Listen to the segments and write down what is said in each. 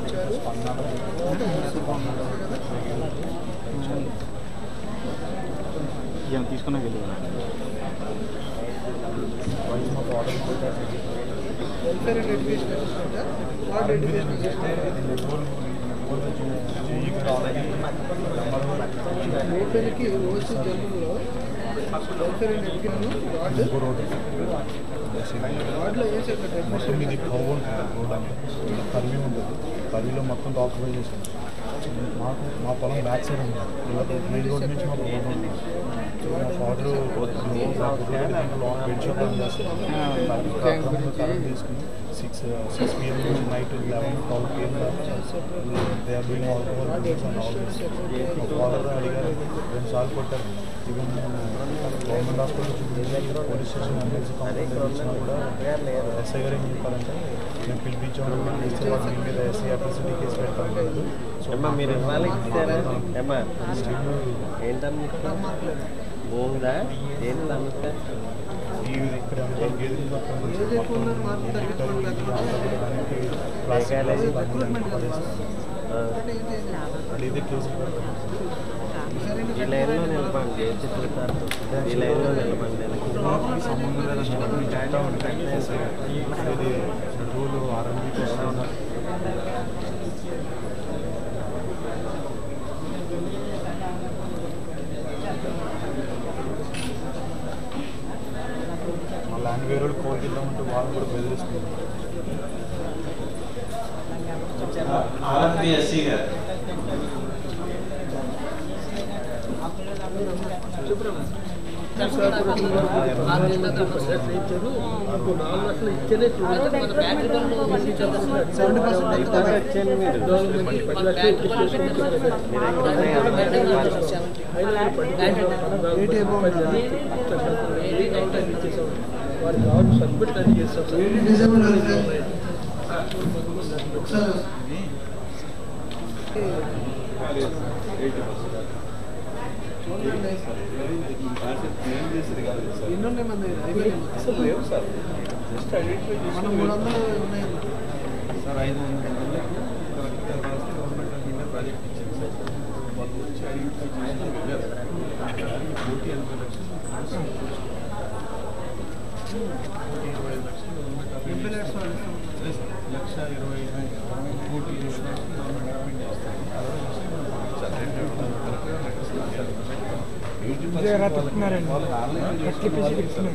ఇచ్చారు ఏం తీసుకున్నా వెళ్ళి welfare and education assistant ward education assistant ఓపెన్కి ఓసీ జనరల్లో వెల్ఫేర్ అండ్ ఎడ్యుకేషన్ వార్డు వార్డులో ఏ సెక్రటరీ మొత్తం ఇది కవ్ ఉంటుంది రోడ్ అంతా కర్వీ ఉంటుంది కర్వీలో మొత్తం ఆక్యుపై చేసింది మాకు మా పొలం బ్యాక్ సైడ్ ఉంది మెయిన్ రోడ్ నుంచి మాకు రోడ్ ఉంది సో మా father long bed shop run చేస్తారు కరెంట్ తీసుకుని సిక్స్ సిక్స్ పిఎం నుంచి night eleven twelve PM they are doing all over business and all this మా ఫాదర్ అడిగారు రెండు సార్లు కొట్టారు ఈవెన్ గవర్నమెంట్ హాస్పిటల్ చూపించి పోలీస్ స్టేషన్ ఎమ్మెల్సీ కంప్లైంట్ ఇచ్చినా కూడా ఎస్ఐ గారు ఏం చెప్పారంటే మేము పిలిపించాము మేము ఇస్తే వాళ్ళు మీ మీద ఎస్ఐ అట్రాసిటీ కేసు పెడతాం లేదు సో అమ్మా మీరు ఇవాళ ఇచ్చారా అమ్మా ఏంటమ్మా భూమిదా ఏంటి సమస్య ఈ ఇక్కడ అంతా గేదెలు మొత్తం నుంచి ఏది ఎక్కువ ఉందని మార్పు తగ్గించుకోవడం లేకపోతే దానికి ప్లాస్టిక్ రిక్రూట్మెంట్ కదా ఆ, అంటే ఏంటి అది ఇదే కేసు సరైన ఈ లైన్లో నిలబండి ఏ చిత్ర సార్ ఈ లైన్లో నిలబండి సంబంధం లేదని చెప్పి చెప్తా ఉంటాను ఎస్ఐ గారు ఇది రూల్ ఆర్ఎంబీకి వస్తా ఉన్నారు మా ల్యాండ్ వేరే వాళ్ళు కోల్కిద్దామంటే వాళ్ళు కూడా బెదిరిస్తున్నారు ఆర్ఎంపీఎస్సీ గారు సెవెంటీ పర్సెంట్ అయిపోతుంది వచ్చాను మీరు మీరు ఎక్కడ eighty above eighty disable welfare ఒకసారి ఎన్ని ఉన్నాయి మన దగ్గర అయిపోయినాయి మనం మూడు వందలు ఉన్నాయి సార్ ఐదు వందల కరెక్ట్ రాస్తే గవర్నమెంట్ నిన్న ప్రాజెక్ట్ ఇచ్చింది సార్ వాళ్ళు వచ్చి ఐడెంటిఫై చేసి వెళ్ళారు కోటి ఎనభై లక్షలు కోటి ఇరవై ఐదు లక్షలు గవర్నమెంట్ ఎనభై లక్షలు ఇస్తాం. లక్ష ఇరవై ఐదు కోటి ఇరవై లక్షలు గవర్నమెంట్ అరేంజ్ చేస్తారు అరవై లక్షలు మనం పంపించాలి రెండు కరెక్ట్గా లెక్కలు ఇచ్చారు ఎయిటీ పర్సెంట్ వాళ్ళకి ఆన్లైన్ చేసి వాళ్ళకి ఇస్తారు.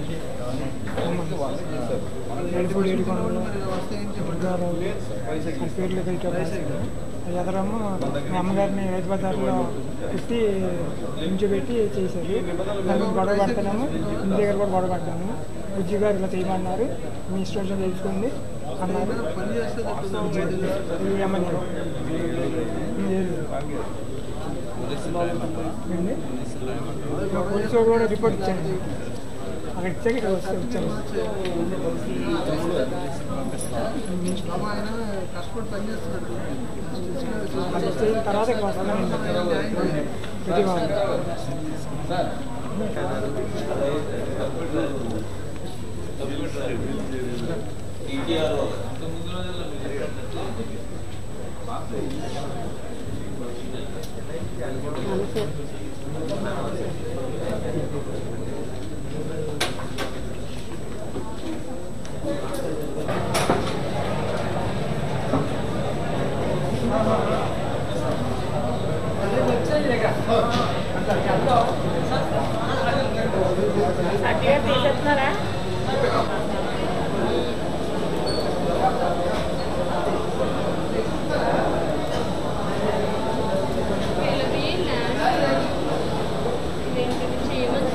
మరి వస్తే ఏం చెప్పండి పేర్లు ఎదరమ్మ మా అమ్మగారిని రైతు బజార్లో పెట్టి ఇంచు పెట్టి చేశారు దానికి గొడవ పడుతున్నాము ఇంటి దగ్గర కూడా గొడవ పడ్డాము బుజ్జి గారు ఇలా చేయమన్నారు మీ ఇష్టం తెలుసుకోండి అన్నారు పని చేస్తే తప్పదు ఈ అమ్మని ఏంది? పోలీసు వాళ్ళు కూడా రిపోర్ట్ ఇచ్చాను అక్కడ ఇచ్చాక ఇక్కడ వస్తే వచ్చాను పాపం ఆయన కష్టపడి పని చేస్తున్నాడు అది వచ్చిన తర్వాత ఇక్కడ వస్తానండి ప్రతి వారం సర్టిఫికేట్ తీసేస్తున్నారా వీళ్ళకి ల్యాండ్ ఇదేంటిది చేయమని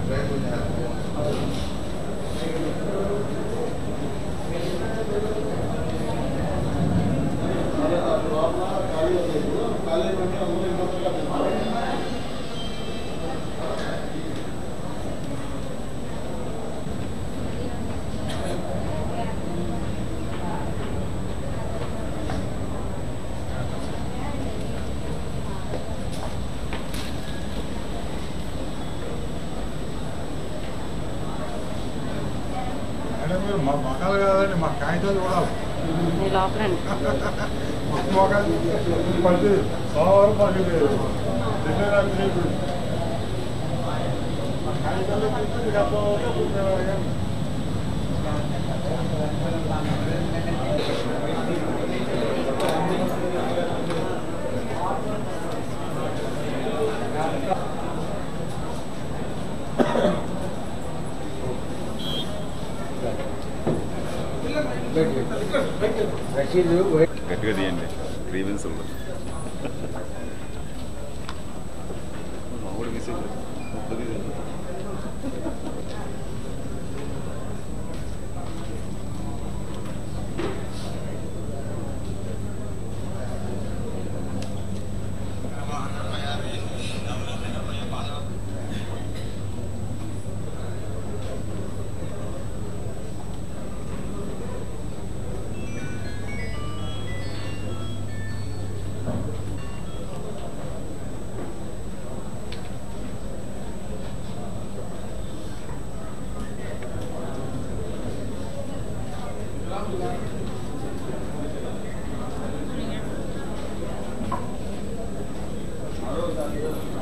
అంటే మీరు మా మొక్కలు కాదండి మా కాగితాలు కూడా మీ లోపలండి మొక్క మొక్కలు పది సోమవారం పది రెండు రాత్రి కాగితాలు గట్టిగా తీయండి గ్రీవెన్స్ ఉంది మామూలు మెసేజ్ ఆ